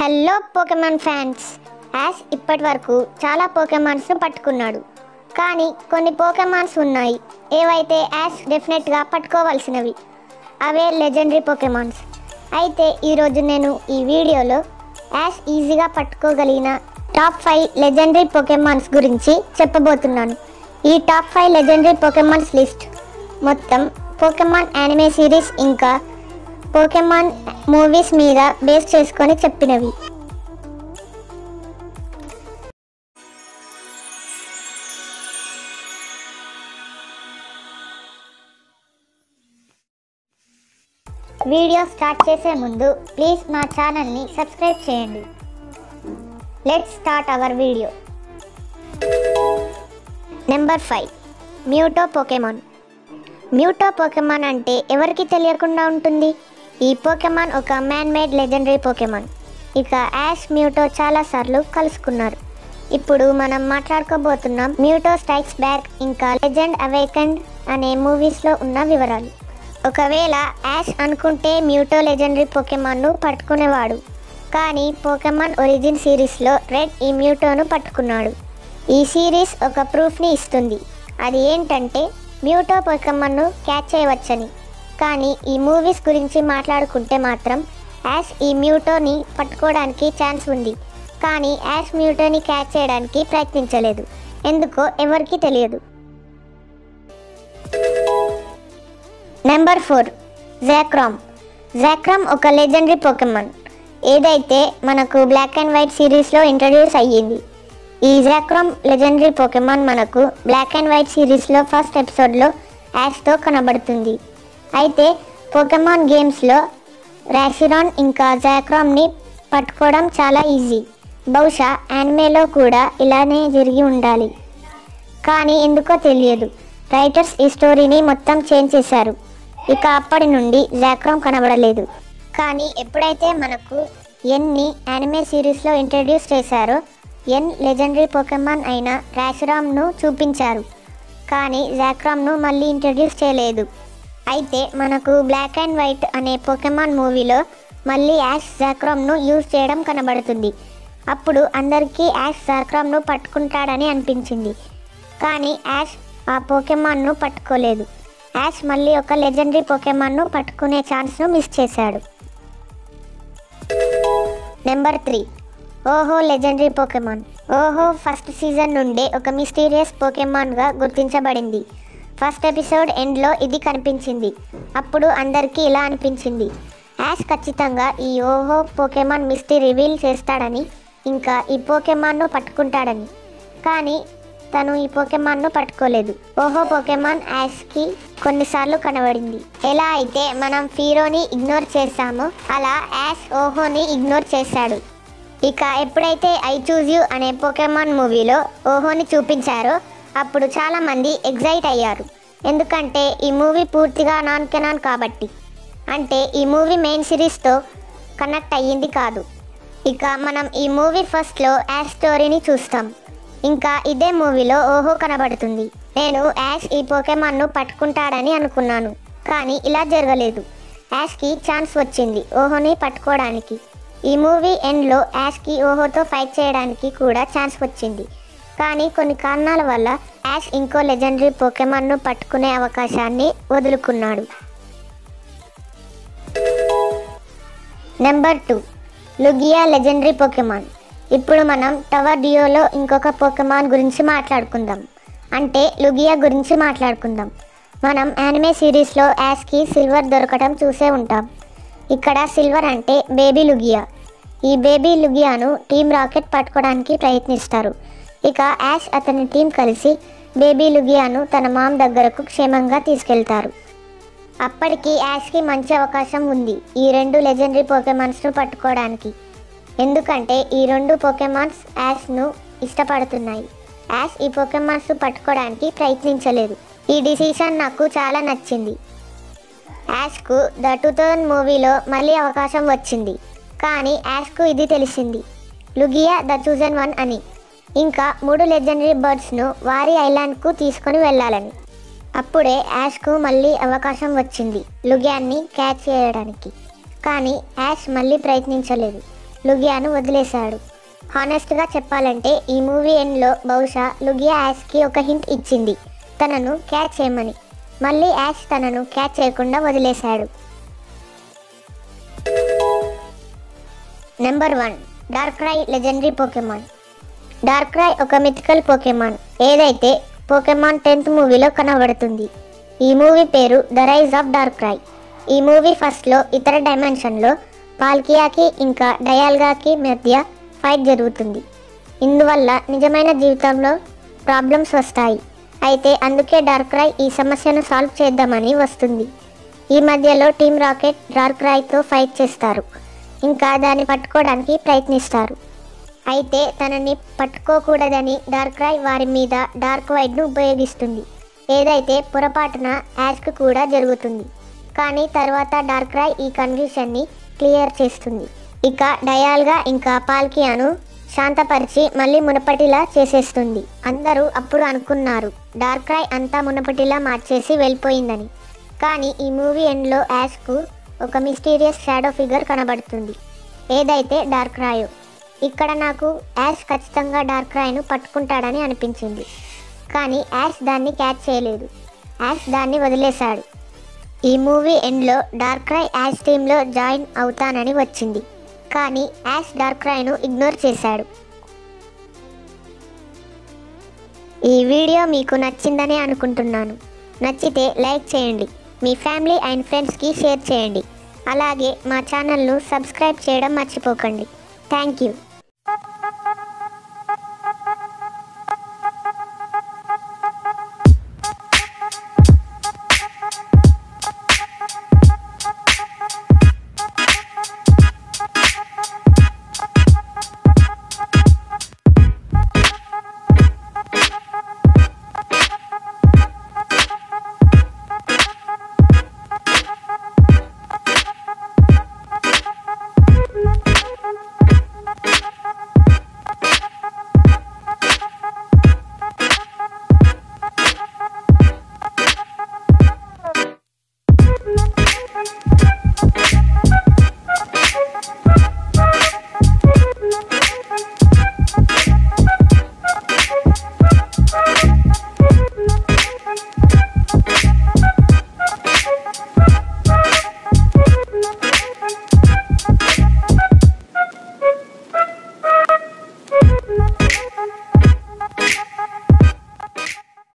hello Pokemon fans ash ఇప్పటి వరకు చాలా పోకెమాన్స్ను పట్టుకున్నాడు కానీ కొన్ని పోకెమాన్స్ ఉన్నాయి ఏవైతే యాష్ డెఫినెట్గా పట్టుకోవాల్సినవి అవే లెజెండరీ పోకెమాన్స్ అయితే ఈరోజు నేను ఈ వీడియోలో యాష్ ఈజీగా పట్టుకోగలిగిన టాప్ ఫైవ్ లెజెండరీ పోకెమాన్స్ గురించి చెప్పబోతున్నాను ఈ top five legendary Pokemons list మొత్తం పోకెమాన్ యానిమే సిరీస్ ఇంకా పోకెమాన్ మూవీస్ మీద బేస్ చేసుకొని చెప్పినవి వీడియో స్టార్ట్ చేసే ముందు ప్లీజ్ మా ఛానల్ని సబ్స్క్రైబ్ చేయండి let's start our video number five Mewtwo Pokemon Mewtwo Pokemon అంటే ఎవరికి తెలియకుండా ఉంటుంది ఈ పోకెమాన్ ఒక మ్యాన్ మేడ్ లెజెండరీ పోకెమాన్ ఇక యాష్ మ్యూటో చాలాసార్లు కలుసుకున్నారు ఇప్పుడు మనం మాట్లాడుకోబోతున్నాం మ్యూటో స్ట్రైక్స్ బ్యాక్ ఇంకా లెజెండ్ అవేకండ్ అనే మూవీస్లో ఉన్న వివరాలు ఒకవేళ యాష్ అనుకుంటే మ్యూటో లెజెండరీ పోకెమాన్ను పట్టుకునేవాడు కానీ పోకెమాన్ ఒరిజిన్ సిరీస్లో రెడ్ ఈ మ్యూటోను పట్టుకున్నాడు ఈ సిరీస్ ఒక ప్రూఫ్ని ఇస్తుంది అది ఏంటంటే మ్యూటో పోకెమాన్ను క్యాచ్ చేయవచ్చని కానీ ఈ మూవీస్ గురించి మాట్లాడుకుంటే మాత్రం యాష్ ఈ మ్యూటోని పట్టుకోవడానికి ఛాన్స్ ఉంది కానీ యాష్ మ్యూటోని క్యాచ్ చేయడానికి ప్రయత్నించలేదు ఎందుకో ఎవరికీ తెలియదు నెంబర్ ఫోర్ జాక్రామ్ జాక్రామ్ ఒక లెజెండరీ పోకెమాన్ ఏదైతే మనకు బ్లాక్ అండ్ వైట్ సిరీస్లో ఇంట్రడ్యూస్ అయ్యింది ఈ జాక్రామ్ లెజెండరీ పోకెమాన్ మనకు బ్లాక్ అండ్ వైట్ సిరీస్లో ఫస్ట్ ఎపిసోడ్లో యాష్తో కనబడుతుంది అయితే పోకెమాన్ గేమ్స్లో ర్యాషిరాన్ ఇంకా జాక్రామ్ని పట్టుకోవడం చాలా ఈజీ బహుశా యానిమేలో కూడా ఇలానే జరిగి ఉండాలి కానీ ఎందుకో తెలియదు రైటర్స్ ఈ స్టోరీని మొత్తం చేంజ్ చేశారు ఇక అప్పటి నుండి జాక్రామ్ కనబడలేదు కానీ ఎప్పుడైతే మనకు ఎన్ని యానిమే సిరీస్లో ఇంట్రడ్యూస్ చేశారో ఎన్ లెజెండరీ పోకెమాన్ అయిన ర్యాషరామ్ను చూపించారు కానీ జాక్రామ్ను మళ్ళీ ఇంట్రడ్యూస్ చేయలేదు అయితే మనకు బ్లాక్ అండ్ వైట్ అనే పోకెమాన్ మూవీలో మళ్ళీ యాష్ జాక్రామ్ను యూజ్ చేయడం కనబడుతుంది అప్పుడు అందరికీ యాష్ జాక్రామ్ను పట్టుకుంటాడని అనిపించింది కానీ యాష్ ఆ పోకెమాన్ను పట్టుకోలేదు యాష్ మళ్ళీ ఒక లెజెండరీ పోకెమాన్ను పట్టుకునే ఛాన్స్ను మిస్ చేశాడు number three Ho-Oh legendary Pokemon Ho-Oh first season నుండే ఒక మిస్టీరియస్ పోకెమాన్గా గుర్తించబడింది ఫస్ట్ ఎపిసోడ్ ఎండ్లో ఇది కనిపించింది అప్పుడు అందరికీ ఇలా అనిపించింది యాష్ ఖచ్చితంగా ఈ ఓహో పోకెమాన్ మిస్టీ రివీల్ చేస్తాడని ఇంకా ఈ పోకెమాన్ను పట్టుకుంటాడని కానీ తను ఈ పోకెమాన్ను పట్టుకోలేదు ఓహో పోకెమాన్ యాష్కి కొన్నిసార్లు కనబడింది ఎలా అయితే మనం ఫీరోని ఇగ్నోర్ చేశామో అలా యాష్ ఓహోని ఇగ్నోర్ చేశాడు ఇక ఎప్పుడైతే ఐ చూజ్ యూ అనే పోకెమాన్ మూవీలో ఓహోని చూపించారో అప్పుడు చాలామంది ఎగ్జైట్ అయ్యారు ఎందుకంటే ఈ మూవీ పూర్తిగా నాన్ కెనాన్ కాబట్టి అంటే ఈ మూవీ మెయిన్ సిరీస్తో కనెక్ట్ అయ్యింది కాదు ఇక మనం ఈ మూవీ ఫస్ట్లో యాష్ స్టోరీని చూస్తాం ఇంకా ఇదే మూవీలో ఓహో కనబడుతుంది నేను యాష్ ఈ పోకెమాన్ను పట్టుకుంటాడని అనుకున్నాను కానీ ఇలా జరగలేదు యాష్కి ఛాన్స్ వచ్చింది ఓహోని పట్టుకోవడానికి ఈ మూవీ ఎండ్లో యాష్కి ఓహోతో ఫైట్ చేయడానికి కూడా ఛాన్స్ వచ్చింది కానీ కొన్ని కారణాల వల్ల యాష్ ఇంకో లెజెండరీ పోకెమాన్ను పట్టుకునే అవకాశాన్ని వదులుకున్నాడు number two Lugia legendary Pokemon ఇప్పుడు మనం టవర్ డియోలో ఇంకొక పోకెమాన్ గురించి మాట్లాడుకుందాం అంటే లుగియా గురించి మాట్లాడుకుందాం మనం యానిమే సిరీస్లో యాష్కి సిల్వర్ దొరకటం చూసే ఉంటాం ఇక్కడ సిల్వర్ అంటే బేబీ లుగియా ఈ బేబీ లుగియాను టీమ్ రాకెట్ పట్టుకోవడానికి ప్రయత్నిస్తారు ఇక యాష్ అతని టీం కలిసి బేబీ లుగియాను తన మామ్ దగ్గరకు క్షేమంగా తీసుకెళ్తారు అప్పటికి యాష్కి మంచి అవకాశం ఉంది ఈ రెండు లెజెండరీ పోకెమాన్స్ను పట్టుకోవడానికి ఎందుకంటే ఈ రెండు పోకెమాన్స్ యాష్ను ఇష్టపడుతున్నాయి యాష్ ఈ పోకెమాన్స్ పట్టుకోవడానికి ప్రయత్నించలేదు ఈ డిసిషన్ నాకు చాలా నచ్చింది యాష్కు ద టూ థౌజండ్ మూవీలో మళ్ళీ అవకాశం వచ్చింది కానీ యాష్కు ఇది తెలిసింది లుగియా ద చూజన్ వన్ అని ఇంకా మూడు లెజెండరీ బర్డ్స్ను వారి ఐలాండ్కు తీసుకొని వెళ్ళాలని అప్పుడే యాష్కు మళ్ళీ అవకాశం వచ్చింది లుగియాన్ని క్యాచ్ చేయడానికి కానీ యాష్ మళ్ళీ ప్రయత్నించలేదు లుగియాను వదిలేశాడు హానెస్ట్గా చెప్పాలంటే ఈ మూవీ ఎండ్లో బహుశా లుగియా యాష్కి ఒక హింట్ ఇచ్చింది తనను క్యాచ్ చేయమని మళ్ళీ యాష్ తనను క్యాచ్ చేయకుండా వదిలేశాడు number one Darkrai legendary Pokemon Darkrai ఒక మిథికల్ పోకెమాన్ ఏదైతే పోకెమాన్ టెన్త్ మూవీలో కనబడుతుంది ఈ మూవీ పేరు the rise of Darkrai ఈ మూవీ ఫస్ట్లో ఇతర డైమెన్షన్లో పాల్కియాకి ఇంకా డయాల్గాకి మధ్య ఫైట్ జరుగుతుంది ఇందువల్ల నిజమైన జీవితంలో ప్రాబ్లమ్స్ వస్తాయి అయితే అందుకే డార్క్ రై ఈ సమస్యను సాల్వ్ చేద్దామని వస్తుంది ఈ మధ్యలో టీమ్ రాకెట్ డార్క్ రాయ్తో ఫైట్ చేస్తారు ఇంకా దాన్ని పట్టుకోవడానికి ప్రయత్నిస్తారు అయితే తనని పట్టుకోకూడదని డార్క్ రాయ్ వారి మీద డార్క్ వైడ్ను ఉపయోగిస్తుంది ఏదైతే పొరపాటున యాష్కు కూడా జరుగుతుంది కానీ తర్వాత డార్క్ రాయ్ ఈ కన్ఫ్యూషన్ని క్లియర్ చేస్తుంది ఇక డయాల్గా ఇంకా పాల్కియాను శాంతపరిచి మళ్ళీ మునపటిలా చేసేస్తుంది అందరూ అప్పుడు అనుకున్నారు డార్క్ రాయ్ అంతా మునపటిలా మార్చేసి వెళ్ళిపోయిందని కానీ ఈ మూవీ ఎండ్లో యాష్కు ఒక మిస్టీరియస్ షాడో ఫిగర్ కనబడుతుంది ఏదైతే డార్క్ రాయో ఇక్కడ నాకు యాష్ ఖచ్చితంగా డార్క్ రాయ్ను పట్టుకుంటాడని అనిపించింది కానీ యాష్ దాన్ని క్యాచ్ చేయలేదు యాష్ దాన్ని వదిలేశాడు ఈ మూవీ ఎండ్లో డార్క్ రై యాష్ టీంలో జాయిన్ అవుతానని వచ్చింది కానీ యాష్ డార్క్ రైను ఇగ్నోర్ చేశాడు ఈ వీడియో మీకు నచ్చిందని అనుకుంటున్నాను నచ్చితే లైక్ చేయండి మీ ఫ్యామిలీ అండ్ ఫ్రెండ్స్కి షేర్ చేయండి అలాగే మా ఛానల్ను సబ్స్క్రైబ్ చేయడం మర్చిపోకండి థ్యాంక్ యూ